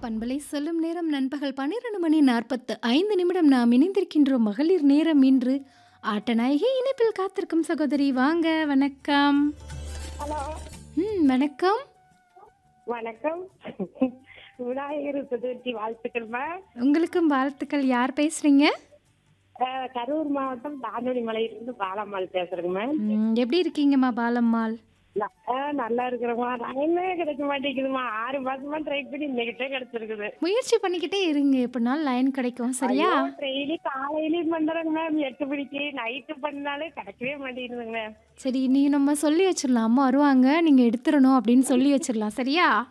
பண்பலை சொல்லும் நேரம் நண்பகல் பன்னிரண்டு மணி நாற்பத்து ஐந்து நிமிடம் நாம் இணைந்திருக்கின்றோம் மகளிர் நேரம் இன்று ஆட்டநாயகி இணைப்பில் காத்திருக்கும் சகோதரி வாங்க வணக்கம் ஹலோ ம் வணக்கம் வணக்கம் விநாயகர் சதுர்த்தி வாழ்த்துக்கள்மா உங்களுக்கும் வாழ்த்துக்கள் யார் பேசுறீங்க அஹ், கரூர் மாவட்டம் தானொலி மலையிலிருந்து பாலம்மாள் பேசுறேங்கம்மா ம், எப்படி இருக்கீங்கம்மா பாலம்மாள் ந- அஹ், நல்லா இருக்கிறோமா டைமே கிடைக்க மாட்டேங்குதுமா ஆறு மாசமா ட்ரை பண்ணி இன்னைக்கிட்டே கிடைச்சிருக்குது முயற்சி பண்ணிக்கிட்டே இருங்க எப்படினாலும் லைன் கிடைக்கும் சரியா டெய்லி காலையிலயும் பண்றேங்க மேம் எட்டு மணிக்கு நைட்டு பண்ணாலே கிடைக்கவே மாட்டேங்குதுங்க மேம் சரி நீ நம்ம சொல்லி வச்சிடலாம் அம்மா வருவாங்க நீங்க எடுத்துடணும் அப்படின்னு சொல்லி வச்சிடலாம் சரியா